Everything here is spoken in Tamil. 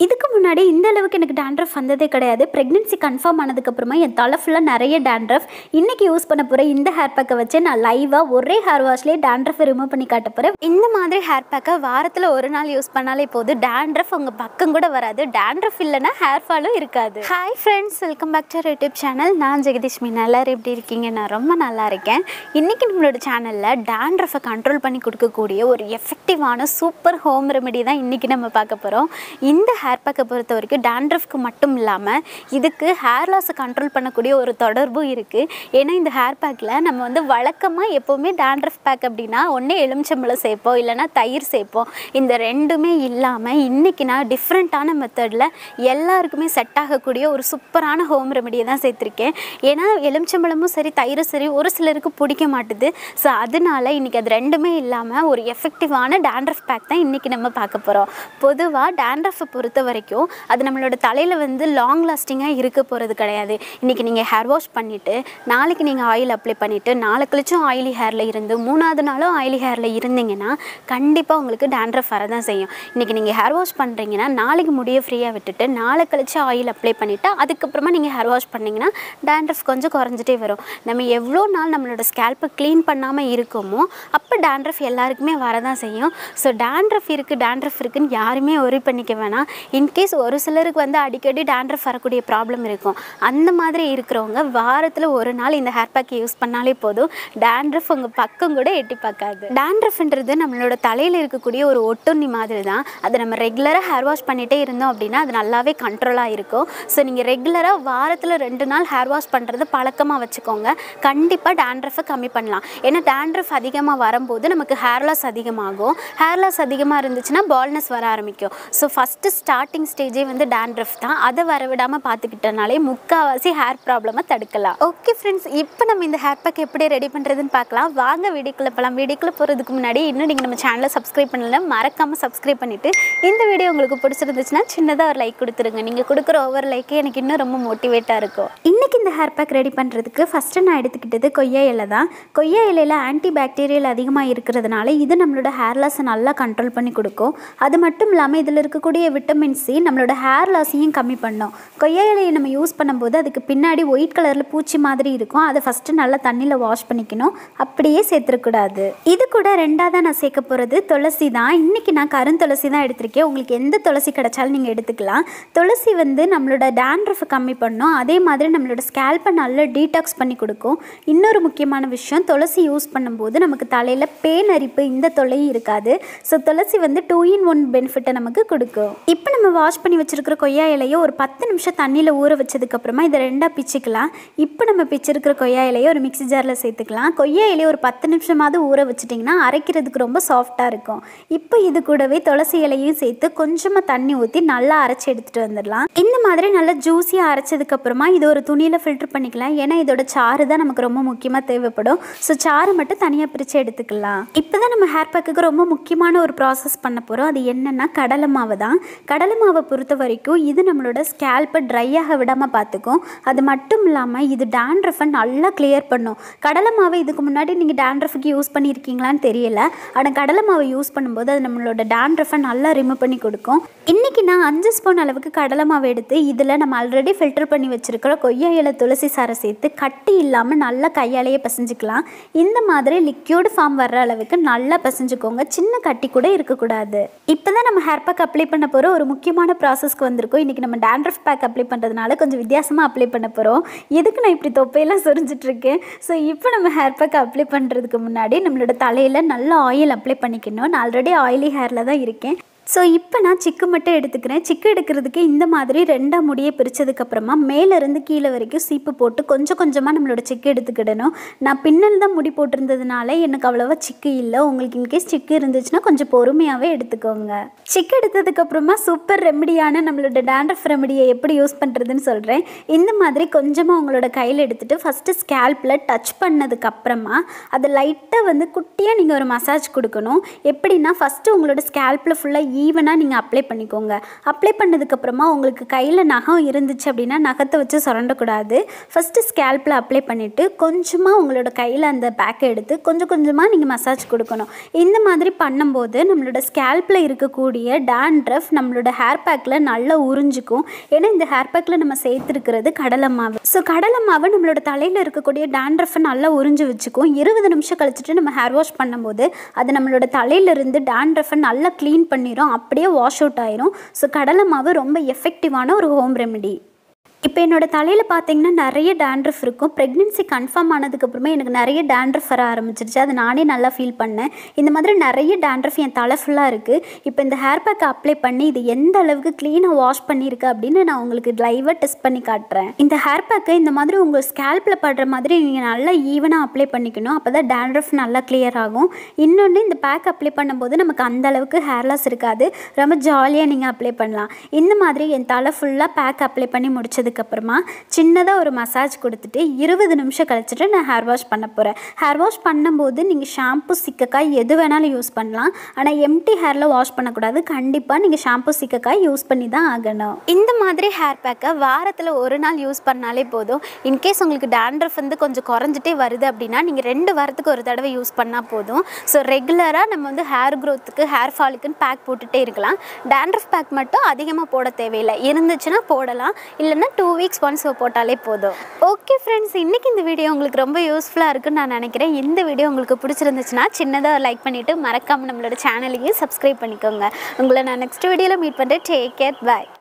இதுக்கு முன்னாடி இந்த அளவுக்கு எனக்கு டேண்ட்ரஃப் வந்ததே கிடையாது ப்ரெக்னென்சி கன்ஃபார்ம் ஆனதுக்கப்புறமா என் தலை ஃபுல்லாக நிறைய டேண்ட்ரஃப் இன்றைக்கி யூஸ் பண்ண போகிற இந்த ஹேர் பேக்கை வச்சு நான் லைவாக ஒரே ஹேர் வாஷ்லேயே டேண்ட்ரஃபை ரிமூவ் பண்ணி காட்ட போகிறேன் இந்த மாதிரி ஹேர் பேக்கை வாரத்தில் ஒரு நாள் யூஸ் பண்ணாலே போதும் டேண்ட்ரஃப் உங்கள் பக்கம் கூட வராது டேண்ட்ரஃப் இல்லைன்னா ஹேர் ஃபாலும் இருக்காது hi friends welcome back to YouTube channel நான் ஜெகதீஷ் மீன் எல்லாரும் எப்படி இருக்கீங்க நான் ரொம்ப நல்லா இருக்கேன் இன்றைக்கி நம்மளோட சேனலில் டேண்ட்ரஃபை கண்ட்ரோல் பண்ணி கொடுக்கக்கூடிய ஒரு எஃபெக்டிவான சூப்பர் ஹோம் ரெமெடி தான் இன்றைக்கி நம்ம பார்க்க போகிறோம் இந்த ஹேர் பேக்கை பொறுத்த வரைக்கும் டேண்ட்ரஃப்க்கு மட்டும் இல்லாமல் இதுக்கு ஹேர் லாஸை கண்ட்ரோல் பண்ணக்கூடிய ஒரு தொடர்பும் இருக்குது ஏன்னா இந்த ஹேர் பேக்கில் நம்ம வந்து வழக்கமாக எப்போவுமே டேண்ட்ரஃப் பேக் அப்படின்னா ஒன்றே எலுமிச்சம்பழம் சேர்ப்போம் இல்லைன்னா தயிர் சேர்ப்போம் இந்த ரெண்டுமே இல்லாமல் இன்றைக்கி நான் டிஃப்ரெண்ட்டான மெத்தடில் எல்லாருக்குமே செட் ஆகக்கூடிய ஒரு சூப்பரான ஹோம் ரெமெடியை தான் சேர்த்துருக்கேன் ஏன்னா எலுமிச்சம்பழமும் சரி தயிரும் சரி ஒரு சிலருக்கு பிடிக்க மாட்டுது ஸோ அதனால இன்றைக்கி அது ரெண்டுமே இல்லாமல் ஒரு எஃபெக்டிவான டேண்ட்ரஃப் பேக் தான் இன்றைக்கி நம்ம பார்க்க போகிறோம் பொதுவாக டேண்ட்ரஃபை பொறுத்த வரைக்கும் அது நம்மளோட தலையில் வந்து லாங் லாஸ்டிங்காக இருக்க போகிறது கிடையாது இன்றைக்கி நீங்கள் ஹேர் வாஷ் பண்ணிவிட்டு நாளைக்கு நீங்கள் ஆயில் அப்ளை பண்ணிவிட்டு நாளை கழிச்சும் ஆயிலி ஹேரில் இருந்து மூணாவது நாளும் ஆயிலி ஹேரில் இருந்தீங்கன்னா கண்டிப்பாக உங்களுக்கு டேண்ட்ரஃப் வரதான் செய்யும் இன்றைக்கி நீங்கள் ஹேர் வாஷ் பண்ணுறீங்கன்னா நாளைக்கு முடியை ஃப்ரீயாக விட்டுட்டு நாளை கழிச்சு ஆயில் அப்ளை பண்ணிவிட்டு அதுக்கப்புறமா நீங்கள் ஹேர் வாஷ் பண்ணிங்கன்னா டேண்ட்ரஃப் கொஞ்சம் குறைஞ்சிட்டே வரும் நம்ம எவ்வளோ நாள் நம்மளோட ஸ்கேல்ப்பை க்ளீன் பண்ணாமல் இருக்கோமோ அப்போ டேண்ட்ரஃப் எல்லாருக்குமே வரதான் செய்யும் ஸோ டேண்ட்ரஃப் இருக்குது டேண்ட்ரஃப் இருக்குன்னு யாருமே ஒரி பண்ணிக்க வேணாம் இன்கேஸ் ஒரு சிலருக்கு வந்து அடிக்கடி டேண்ட்ரஃப் வரக்கூடிய ப்ராப்ளம் இருக்கும் அந்த மாதிரி இருக்கிறவங்க வாரத்தில் ஒரு நாள் இந்த ஹேர் பேக் யூஸ் பண்ணாலே போதும் டேண்ட்ரஃப் உங்கள் பக்கம் கூட எட்டி பார்க்காது டேண்ட்ரஃப்ன்றது நம்மளோட தலையில் இருக்கக்கூடிய ஒரு ஒட்டுண்ணி மாதிரி தான் அதை நம்ம ரெகுலராக ஹேர் வாஷ் பண்ணிகிட்டே இருந்தோம் அப்படின்னா அது நல்லாவே கண்ட்ரோலாக இருக்கும் ஸோ நீங்கள் ரெகுலராக வாரத்தில் ரெண்டு நாள் ஹேர் வாஷ் பண்ணுறது பழக்கமாக வச்சுக்கோங்க கண்டிப்பாக டேண்ட்ரஃபை கம்மி பண்ணலாம் ஏன்னா டேண்ட்ரஃப் அதிகமாக வரும்போது நமக்கு ஹேர் லாஸ் அதிகமாகும் ஹேர் லாஸ் அதிகமாக இருந்துச்சுன்னா பால்னஸ் வர ஆரம்பிக்கும் ஸோ ஃபஸ்ட்டு ஸ்டார்டிங் ஸ்டேஜே வந்து டேண்ட்ரஃப் தான் அதை வர விடாமல் பார்த்துக்கிட்டனாலே முக்கால்வாசி ஹேர் ப்ராப்ளமை தடுக்கலாம் ஓகே ஃப்ரெண்ட்ஸ் இப்போ நம்ம இந்த ஹேர் பேக் எப்படி ரெடி பண்ணுறதுன்னு பார்க்கலாம் வாங்க வீடியோக்குள்ளே போகலாம் வீடியோக்குள்ளே போகிறதுக்கு முன்னாடி இன்னும் நீங்கள் நம்ம சேனலை சப்ஸ்கிரைப் பண்ணல மறக்காமல் சப்ஸ்கிரைப் பண்ணிவிட்டு இந்த வீடியோ உங்களுக்கு பிடிச்சிருந்துச்சுன்னா சின்னதாக ஒரு லைக் கொடுத்துருங்க நீங்கள் கொடுக்குற ஒவ்வொரு லைக்கே எனக்கு இன்னும் ரொம்ப மோட்டிவேட்டாக இருக்கும் இன்றைக்கி இந்த ஹேர் பேக் ரெடி பண்ணுறதுக்கு ஃபஸ்ட்டு நான் எடுத்துக்கிட்டது கொய்யா இலை தான் கொய்யா இலையில் ஆன்டி பாக்டீரியல் அதிகமாக இருக்கிறதுனால இது நம்மளோட ஹேர் லாஸை நல்லா கண்ட்ரோல் பண்ணி கொடுக்கும் அது மட்டும் இல்லாமல் இதில் இருக்கக்கூடிய விட்டமின் சி நம்மளோட ஹேர் லாஸையும் கம்மி பண்ணும் கொய்யா இலையை நம்ம யூஸ் பண்ணும்போது அதுக்கு பின்னாடி ஒயிட் கலரில் பூச்சி மாதிரி இருக்கும் அதை ஃபஸ்ட்டு நல்லா தண்ணியில் வாஷ் பண்ணிக்கணும் அப்படியே சேர்த்துடக்கூடாது இது கூட ரெண்டாவதாக நான் சேர்க்க போகிறது துளசி தான் இன்றைக்கி நான் கருந்துளசி தான் எடுத்திருக்கேன் உங்களுக்கு எந்த துளசி கிடைச்சாலும் நீங்கள் எடுத்துக்கலாம் துளசி வந்து நம்மளோட டேண்ட்ரஃபை கம்மி பண்ணும் அதே மாதிரி நம்மளோட ஸ்கேல்ப்பை நல்லா டீடாக்ஸ் பண்ணி கொடுக்கும் இன்னொரு முக்கியமான விஷயம் துளசி யூஸ் பண்ணும்போது நமக்கு தலையில் பேன் அரிப்பு இந்த தொல்லையும் இருக்காது ஸோ துளசி வந்து டூ இன் ஒன் பெனிஃபிட்டை நமக்கு கொடுக்கும் இப்போ நம்ம வாஷ் பண்ணி வச்சுருக்கிற கொய்யா இலையை ஒரு பத்து நிமிஷம் தண்ணியில் ஊற வச்சதுக்கப்புறமா இதை ரெண்டாக பிச்சுக்கலாம் இப்போ நம்ம பிச்சிருக்கிற கொய்யா இலையை ஒரு மிக்ஸி ஜாரில் சேர்த்துக்கலாம் கொய்யா இலையை ஒரு பத்து நிமிஷமாவது ஊற வச்சிட்டிங்கன்னா அரைக்கிறதுக்கு ரொம்ப சாஃப்டாக இருக்கும் இப்போ இது கூடவே துளசி இலையும் சேர்த்து கொஞ்சமாக தண்ணி ஊற்றி நல்லா அரைச்சி எடுத்துகிட்டு வந்துடலாம் இந்த மாதிரி நல்லா ஜூஸியாக அரைச்சதுக்கப்புறமா இது ஒரு துணியில் ஃபில்டர் பண்ணிக்கலாம் ஏன்னா இதோட சாறு தான் நமக்கு ரொம்ப முக்கியமாக தேவைப்படும் ஸோ சாறு மட்டும் தனியாக பிரித்து எடுத்துக்கலாம் இப்போ தான் நம்ம ஹேர் பேக்குக்கு ரொம்ப முக்கியமான ஒரு ப்ராசஸ் பண்ண போகிறோம் அது என்னென்னா கடலை மாவு தான் கடலை மாவை பொறுத்த வரைக்கும் இது நம்மளோட ஸ்கேல்ப்பை ட்ரையாக விடாமல் பார்த்துக்கும் அது மட்டும் இல்லாமல் இது டேண்ட்ரஃபை நல்லா கிளியர் பண்ணும் கடலை மாவை இதுக்கு முன்னாடி நீங்கள் டேண்ட்ரஃபுக்கு யூஸ் பண்ணியிருக்கீங்களான்னு தெரியல ஆனால் கடலை மாவை யூஸ் பண்ணும்போது அது நம்மளோட டேண்ட்ரஃபை நல்லா ரிமூவ் பண்ணி கொடுக்கும் இன்றைக்கி நான் அஞ்சு ஸ்பூன் அளவுக்கு கடலை மாவு எடுத்து இதில் நம்ம ஆல்ரெடி ஃபில்டர் பண்ணி வச்சுருக்கிற கொய்யா இலை துளசி சாரை சேர்த்து கட்டி இல்லாமல் நல்லா கையாலேயே பிசைஞ்சிக்கலாம் இந்த மாதிரி லிக்யூட் ஃபார்ம் வர்ற அளவுக்கு நல்லா பிசைஞ்சுக்கோங்க சின்ன கட்டி கூட இருக்கக்கூடாது இப்போ தான் நம்ம ஹேர் பேக் அப்ளை பண்ண போகிற ஒரு முக்கியமான ப்ராசஸ்க்கு வந்திருக்கோம் இன்றைக்கி நம்ம டேண்ட்ரஃப் பேக் அப்ளை பண்ணுறதுனால கொஞ்சம் வித்தியாசமாக அப்ளை பண்ண போகிறோம் எதுக்கு நான் இப்படி தொப்பையெல்லாம் சொரிஞ்சிட்ருக்கேன் ஸோ இப்போ நம்ம ஹேர் பேக் அப்ளை பண்ணுறதுக்கு முன்னாடி நம்மளோட தலையில் நல்லா ஆயில் அப்ளை பண்ணிக்கணும் நான் ஆல்ரெடி ஆயிலி ஹேரில் தான் இருக்கேன் ஸோ இப்போ நான் சிக்கு மட்டும் எடுத்துக்கிறேன் சிக்கு எடுக்கிறதுக்கு இந்த மாதிரி ரெண்டாக முடியை பிரித்ததுக்கப்புறமா மேலேருந்து கீழே வரைக்கும் சீப்பு போட்டு கொஞ்சம் கொஞ்சமாக நம்மளோட சிக்கு எடுத்துக்கிடணும் நான் பின்னல் தான் முடி போட்டிருந்ததுனால எனக்கு அவ்வளோவா சிக்கு இல்லை உங்களுக்கு இன்கேஸ் சிக்கு இருந்துச்சுன்னா கொஞ்சம் பொறுமையாகவே எடுத்துக்கோங்க சிக்கு எடுத்ததுக்கப்புறமா சூப்பர் ரெமடியான நம்மளோட டேண்ட்ரஃப் ரெமடியை எப்படி யூஸ் பண்ணுறதுன்னு சொல்கிறேன் இந்த மாதிரி கொஞ்சமாக உங்களோட கையில் எடுத்துகிட்டு ஃபஸ்ட்டு ஸ்கேல்பில் டச் பண்ணதுக்கப்புறமா அதை லைட்டாக வந்து குட்டியாக நீங்கள் ஒரு மசாஜ் கொடுக்கணும் எப்படின்னா ஃபஸ்ட்டு உங்களோட ஸ்கேல்பில் ஃபுல்லாக ஈவனாக நீங்கள் அப்ளை பண்ணிக்கோங்க அப்ளை பண்ணதுக்கப்புறமா உங்களுக்கு கையில் நகம் இருந்துச்சு அப்படின்னா நகத்தை வச்சு சுரண்டக்கூடாது ஃபஸ்ட்டு ஸ்கேல்பில் அப்ளை பண்ணிவிட்டு கொஞ்சமாக உங்களோட கையில் அந்த பேக்கை எடுத்து கொஞ்சம் கொஞ்சமாக நீங்கள் மசாஜ் கொடுக்கணும் இந்த மாதிரி பண்ணும்போது நம்மளோட ஸ்கேல்பில் இருக்கக்கூடிய டேண்ட்ரஃப் நம்மளோட ஹேர் பேக்கில் நல்லா உறிஞ்சிக்கும் ஏன்னா இந்த ஹேர் பேக்கில் நம்ம சேர்த்துருக்கிறது கடலை மாவு ஸோ கடலை மாவு நம்மளோட தலையில் இருக்கக்கூடிய டேண்ட்ரஃபை நல்லா உறிஞ்சி வச்சுக்கும் இருபது நிமிஷம் கழிச்சிட்டு நம்ம ஹேர் வாஷ் பண்ணும்போது அது நம்மளோட தலையிலிருந்து டேண்ட்ரஃபை நல்லா க்ளீன் பண்ணிடும் அப்படியே வாஷ் அவுட் ஆயிரும் ஸோ கடலை மாவு ரொம்ப எஃபெக்டிவான ஒரு ஹோம் ரெமெடி இப்போ என்னோட தலையில் பார்த்தீங்கன்னா நிறைய டேண்ட்ரஃப் இருக்கும் ப்ரெக்னென்சி கன்ஃபார்ம் ஆனதுக்கப்புறமா எனக்கு நிறைய டேண்ட்ரஃப் வர ஆரம்பிச்சிருச்சு அது நானே நல்லா ஃபீல் பண்ணேன் இந்த மாதிரி நிறைய டேண்ட்ரஃப் என் தலை ஃபுல்லாக இருக்குது இப்போ இந்த ஹேர் பேக்கை அப்ளை பண்ணி இது எந்த அளவுக்கு க்ளீனாக வாஷ் பண்ணியிருக்கு அப்படின்னு நான் உங்களுக்கு லைவாக டெஸ்ட் பண்ணி காட்டுறேன் இந்த ஹேர் பேக்கை இந்த மாதிரி உங்கள் ஸ்கேல்பில் படுற மாதிரி நீங்கள் நல்லா ஈவனாக அப்ளை பண்ணிக்கணும் அப்போ தான் டேண்ட்ரஃப் நல்லா கிளியர் ஆகும் இன்னொன்று இந்த பேக் அப்ளை பண்ணும்போது நமக்கு அந்த அளவுக்கு ஹேர் லாஸ் இருக்காது ரொம்ப ஜாலியாக நீங்கள் அப்ளை பண்ணலாம் இந்த மாதிரி என் தலை ஃபுல்லாக பேக் அப்ளை பண்ணி முடிச்சதுக்கு அதுக்கப்புறமா சின்னதாக ஒரு மசாஜ் கொடுத்துட்டு இருபது நிமிஷம் கழிச்சிட்டு நான் ஹேர் வாஷ் பண்ண போகிறேன் ஹேர் வாஷ் பண்ணும்போது நீங்கள் ஷாம்பு சிக்கக்காய் எது வேணாலும் யூஸ் பண்ணலாம் ஆனால் எம்டி ஹேரில் வாஷ் பண்ணக்கூடாது கண்டிப்பாக நீங்கள் ஷாம்பு சிக்கக்காய் யூஸ் பண்ணி தான் ஆகணும் இந்த மாதிரி ஹேர் பேக்கை வாரத்தில் ஒரு நாள் யூஸ் பண்ணாலே போதும் இன்கேஸ் உங்களுக்கு டேண்ட்ரஃப் வந்து கொஞ்சம் குறைஞ்சிட்டே வருது அப்படின்னா நீங்கள் ரெண்டு வாரத்துக்கு ஒரு தடவை யூஸ் பண்ணால் போதும் ஸோ ரெகுலராக நம்ம வந்து ஹேர் க்ரோத்துக்கு ஹேர் ஃபாலுக்குன்னு பேக் போட்டுகிட்டே இருக்கலாம் டேண்ட்ரஃப் பேக் மட்டும் அதிகமாக போட தேவையில்லை இருந்துச்சுன்னா போடலாம் இல்லைன்னா டூ வீக்ஸ் ஒன்ஸ் போட்டாலே போதும் ஓகே ஃப்ரெண்ட்ஸ் இன்றைக்கி இந்த வீடியோ உங்களுக்கு ரொம்ப யூஸ்ஃபுல்லாக இருக்குன்னு நான் நினைக்கிறேன் இந்த வீடியோ உங்களுக்கு பிடிச்சிருந்துச்சுன்னா சின்னதாக லைக் பண்ணிவிட்டு மறக்காமல் நம்மளோட சேனலையும் சப்ஸ்கிரைப் பண்ணிக்கோங்க உங்களை நான் நெக்ஸ்ட் வீடியோவில் மீட் பண்ணுறேன் டேக் கேர் பாய்